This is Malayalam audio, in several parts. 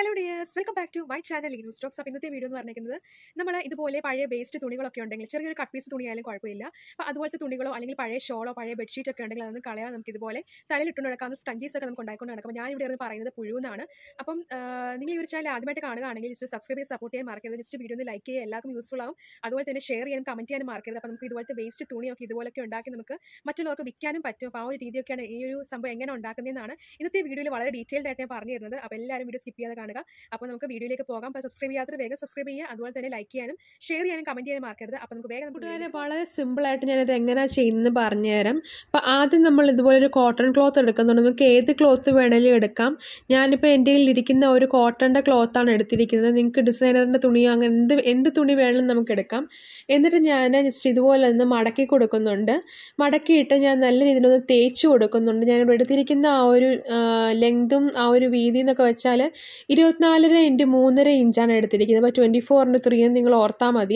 hello dears welcome back to my channel news stocks അപ്പോൾ ഇന്നത്തെ വീഡിയോ എന്ന് പറഞ്ഞിരിക്കുന്നത് നമ്മൾ ഇതുപോലെ പഴയ വേസ്റ്റ് തുണികളൊക്കെ ഉണ്ടെങ്കിൽ ചെറിയൊരു കട്ട് പീസ് തുണിയായാലും കുഴപ്പമില്ല അപ്പോൾ അതുപോലത്തെ തുണികളോ അല്ലെങ്കിൽ പഴയ ഷോളോ പഴയ ബെഡ്ഷീറ്റ് ഒക്കെ ഉണ്ടെങ്കിൽ അതൊന്ന് കളയാൻ നമുക്ക് ഇതുപോലെ തലയിലിട്ടുകൊണ്ട് നടക്കാവുന്ന സ്കഞ്ചീസ് ഒക്കെ നമുക്ക് ഉണ്ടായിക്കൊണ്ട് നടക്കും അപ്പോൾ ഞാൻ ഇവിടെ ഇരുന്ന് പറയുന്നത് പുഴുവെന്നാണ് അപ്പം ആ, നിങ്ങൾ ഈ ഒരു ചാനൽ ആദ്യമായിട്ട് കാണുകയാണെങ്കിൽ ജസ്റ്റ് സബ്സ്ക്രൈബ് ചെയ്ത് സപ്പോർട്ട് ചെയ്യാൻ മറക്കരുത് ജസ്റ്റ് വീഡിയോ ഒന്ന് ലൈക്ക് ചെയ്യുക എല്ലാവർക്കും യൂസ്ഫുൾ ആവും അതുപോലെ തന്നെ ഷെയർ ചെയ്യാനും കമൻറ്റ് ചെയ്യാനും മറക്കരുത് അപ്പോൾ നമുക്ക് ഇതുപോലത്തെ വേസ്റ്റ് തുണിയൊക്കെ ഇതുപോലൊക്കെ ഉണ്ടാക്കി നമുക്ക് മറ്റുള്ളവർക്ക് വിൽക്കാനും പറ്റും അപ്പോൾ ആ ഒരു രീതിയൊക്കെയാണ് ഈ ഒരു സംഭവം എങ്ങനെ ഉണ്ടാക്കുന്നതെന്നാണ് ഇന്നത്തെ വീഡിയോയിൽ വളരെ ഡീറ്റെയിൽഡ് ആയിട്ട് ഞാൻ പറഞ്ഞു തരുന്നത് അപ്പോൾ എല്ലാവരും വീഡിയോ സ്കിപ്പ് ചെയ്യാതെ കാണുക അപ്പോൾ നമുക്ക് വീഡിയോയിലേക്ക് പോകാം അപ്പോൾ സബ്സ്ക്രൈബ് ചെയ്യാത്തവർ വേഗം സബ്സ്ക്രൈബ് ചെയ്യുക അതുപോലെ തന്നെ ലൈക്ക് ചെയ്യാനും ഷെയർ ചെയ്യാനും കമൻറ്റ് ചെയ്യാനും മറക്കരുത് അപ്പോൾ നമുക്ക് വേഗം നമുക്ക് കൂട്ടുകാരെ വളരെ സിമ്പിളായിട്ട് ഞാനത് എങ്ങനെയാണ് ചെയ്യുന്നത് പറഞ്ഞുതരാം അപ്പം ആദ്യം നമ്മൾ ഇതുപോലെ ഒരു കോട്ടൺ ക്ലോത്ത് എടുക്കുന്നുണ്ട് നമുക്ക് ഏത് ക്ലോത്ത് വേണമെങ്കിലും എടുക്കാം ഞാനിപ്പോൾ എൻ്റെ കയ്യിൽ ഇരിക്കുന്ന ഒരു കോട്ടൻ്റെ ക്ലോത്താണ് എടുത്തിരിക്കുന്നത് നിങ്ങൾക്ക് ഡിസൈനറിൻ്റെ തുണിയോ അങ്ങനെ എന്ത് എന്ത് തുണി വേണമെങ്കിലും നമുക്ക് എടുക്കാം എന്നിട്ട് ഞാൻ ജസ്റ്റ് ഇതുപോലെ ഒന്ന് മടക്കി കൊടുക്കുന്നുണ്ട് മടക്കിയിട്ട് ഞാൻ നല്ല രീതിയിലൊന്ന് തേച്ച് കൊടുക്കുന്നുണ്ട് ഞാൻ ഇവിടെ എടുത്തിരിക്കുന്ന ആ ഒരു ലെങ്തും ആ ഒരു വീതി എന്നൊക്കെ വെച്ചാൽ ഇരുപത്തിനാലര ഇൻറ്റു മൂന്നര ഇഞ്ചാണ് എടുത്തിരിക്കുന്നത് അപ്പോൾ ട്വൻറ്റി ഫോർ ഇൻറ്റു ത്രീ എന്ന് നിങ്ങൾ ഓർത്താൽ മതി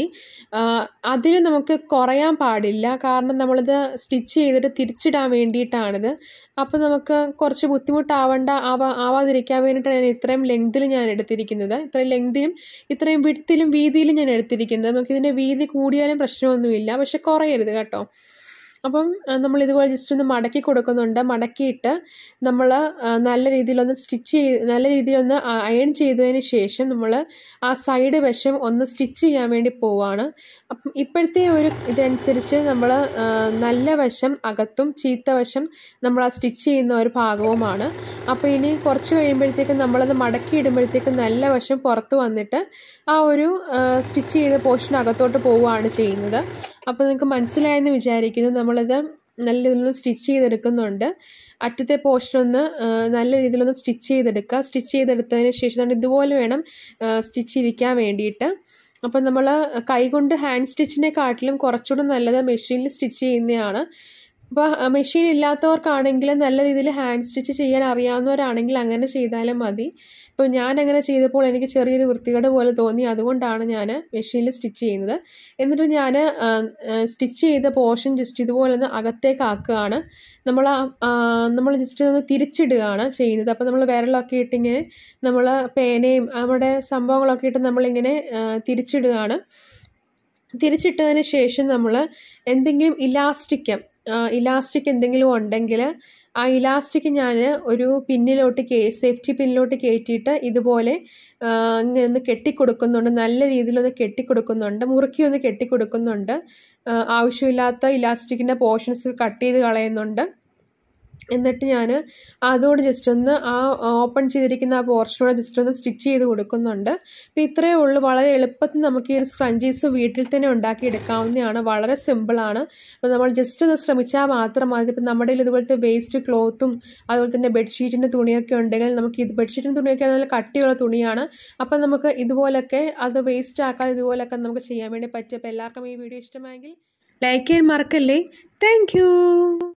അതിൽ നമുക്ക് കുറയാൻ പാടില്ല കാരണം നമ്മളിത് സ്റ്റിച്ച് ചെയ്തിട്ട് തിരിച്ചിടാൻ വേണ്ടിയിട്ടാണിത് അപ്പോൾ നമുക്ക് കുറച്ച് ബുദ്ധിമുട്ടാവണ്ട ആവാ ആവാതിരിക്കാൻ വേണ്ടിയിട്ടാണ് ഞാൻ ഇത്രയും ലെങ്തിൽ ഞാൻ എടുത്തിരിക്കുന്നത് ഇത്രയും ലെങ്തിലും ഇത്രയും വിഡ്ത്തിലും വീതിയിലും ഞാൻ എടുത്തിരിക്കുന്നത് നമുക്കിതിൻ്റെ വീതി കൂടിയാലും പ്രശ്നമൊന്നുമില്ല പക്ഷെ കുറയരുത് കേട്ടോ അപ്പം നമ്മൾ ഇതുപോലെ ജസ്റ്റ് ഒന്ന് മടക്കി കൊടുക്കുന്നുണ്ട് മടക്കിയിട്ട് നമ്മൾ നല്ല രീതിയിലൊന്ന് സ്റ്റിച്ച് ചെയ്ത് നല്ല രീതിയിലൊന്ന് അയൺ ചെയ്തതിന് ശേഷം നമ്മൾ ആ സൈഡ് വശം ഒന്ന് സ്റ്റിച്ച് ചെയ്യാൻ വേണ്ടി പോവാണ് അപ്പം ഇപ്പോഴത്തെ ഒരു ഇതനുസരിച്ച് നമ്മൾ നല്ല വശം അകത്തും ചീത്ത വശം നമ്മൾ ആ സ്റ്റിച്ച് ചെയ്യുന്ന ഒരു ഭാഗവുമാണ് അപ്പോൾ ഇനി കുറച്ച് കഴിയുമ്പോഴത്തേക്കും നമ്മളത് മടക്കി ഇടുമ്പോഴത്തേക്കും നല്ല വശം പുറത്ത് വന്നിട്ട് ആ ഒരു സ്റ്റിച്ച് ചെയ്ത പോർഷൻ അകത്തോട്ട് പോവുകയാണ് ചെയ്യുന്നത് അപ്പോൾ നിങ്ങൾക്ക് മനസ്സിലായെന്ന് വിചാരിക്കുന്നു നമ്മളിത് നല്ല രീതിയിലൊന്ന് സ്റ്റിച്ച് ചെയ്തെടുക്കുന്നുണ്ട് അറ്റത്തെ പോർഷൻ ഒന്ന് നല്ല രീതിയിലൊന്ന് സ്റ്റിച്ച് ചെയ്തെടുക്കുക സ്റ്റിച്ച് ചെയ്തെടുത്തതിന് ശേഷം നമ്മൾ ഇതുപോലെ വേണം സ്റ്റിച്ച് ഇരിക്കാൻ വേണ്ടിയിട്ട് അപ്പം നമ്മൾ കൈകൊണ്ട് ഹാൻഡ് സ്റ്റിച്ചിനെക്കാട്ടിലും കുറച്ചുകൂടെ നല്ലത് മെഷീനിൽ സ്റ്റിച്ച് ചെയ്യുന്നതാണ് അപ്പോൾ മെഷീൻ ഇല്ലാത്തവർക്കാണെങ്കിൽ നല്ല രീതിയിൽ ഹാൻഡ് സ്റ്റിച്ച് ചെയ്യാൻ അറിയാവുന്നവരാണെങ്കിൽ അങ്ങനെ ചെയ്താലും മതി ഇപ്പോൾ ഞാൻ അങ്ങനെ ചെയ്തപ്പോൾ എനിക്ക് ചെറിയൊരു വൃത്തികേട് പോലെ തോന്നി അതുകൊണ്ടാണ് ഞാൻ മെഷീനിൽ സ്റ്റിച്ച് ചെയ്യുന്നത് എന്നിട്ട് ഞാൻ സ്റ്റിച്ച് ചെയ്ത പോർഷൻ ജസ്റ്റ് ഇതുപോലെ ഒന്ന് അകത്തേക്ക് ആക്കുകയാണ് നമ്മൾ നമ്മൾ ജസ്റ്റ് ഒന്ന് തിരിച്ചിടുകയാണ് ചെയ്യുന്നത് അപ്പോൾ നമ്മൾ വിരലൊക്കെ ഇട്ടിങ്ങനെ നമ്മൾ പേനയും നമ്മുടെ സംഭവങ്ങളൊക്കെ ഇട്ട് നമ്മളിങ്ങനെ തിരിച്ചിടുകയാണ് തിരിച്ചിട്ടതിന് ശേഷം നമ്മൾ എന്തെങ്കിലും ഇലാസ്റ്റിക് ഇലാസ്റ്റിക് എന്തെങ്കിലും ഉണ്ടെങ്കിൽ ആ ഇലാസ്റ്റിക് ഞാൻ ഒരു പിന്നിലോട്ട് കേ സേഫ്റ്റി പിന്നിലോട്ട് കയറ്റിയിട്ട് ഇതുപോലെ ഇങ്ങനെ ഒന്ന് കെട്ടിക്കൊടുക്കുന്നുണ്ട് നല്ല രീതിയിലൊന്ന് കെട്ടിക്കൊടുക്കുന്നുണ്ട് മുറുക്കി ഒന്ന് കെട്ടിക്കൊടുക്കുന്നുണ്ട് ആവശ്യമില്ലാത്ത ഇലാസ്റ്റിക്കിൻ്റെ പോർഷൻസ് കട്ട് ചെയ്ത് കളയുന്നുണ്ട് എന്നിട്ട് ഞാൻ അതോട് ജസ്റ്റ് ഒന്ന് ആ ഓപ്പൺ ചെയ്തിരിക്കുന്ന ആ പോർഷനോടെ ജസ്റ്റ് ഒന്ന് സ്റ്റിച്ച് ചെയ്ത് കൊടുക്കുന്നുണ്ട് അപ്പോൾ ഇത്രയേ ഉള്ളൂ വളരെ എളുപ്പത്തിൽ നമുക്ക് ഈ ഒരു സ്ക്രഞ്ചീസ് വീട്ടിൽ തന്നെ ഉണ്ടാക്കി എടുക്കാവുന്നതാണ് വളരെ സിമ്പിളാണ് അപ്പോൾ നമ്മൾ ജസ്റ്റ് ഒന്ന് ശ്രമിച്ചാൽ മാത്രം മതി ഇപ്പം നമ്മുടെ കയ്യിൽ ഇതുപോലത്തെ വേസ്റ്റ് ക്ലോത്തും അതുപോലെ തന്നെ ബെഡ്ഷീറ്റിൻ്റെ തുണിയൊക്കെ ഉണ്ടെങ്കിൽ നമുക്ക് ഇത് ബെഡ്ഷീറ്റിൻ്റെ തുണിയൊക്കെ നല്ല കട്ടിയുള്ള തുണിയാണ് അപ്പം നമുക്ക് ഇതുപോലൊക്കെ അത് വേസ്റ്റ് ആക്കാതെ ഇതുപോലൊക്കെ നമുക്ക് ചെയ്യാൻ വേണ്ടി പറ്റും അപ്പോൾ എല്ലാവർക്കും ഈ വീഡിയോ ഇഷ്ടമായെങ്കിൽ ലൈക്ക് ചെയ്യാൻ മറക്കല്ലേ താങ്ക്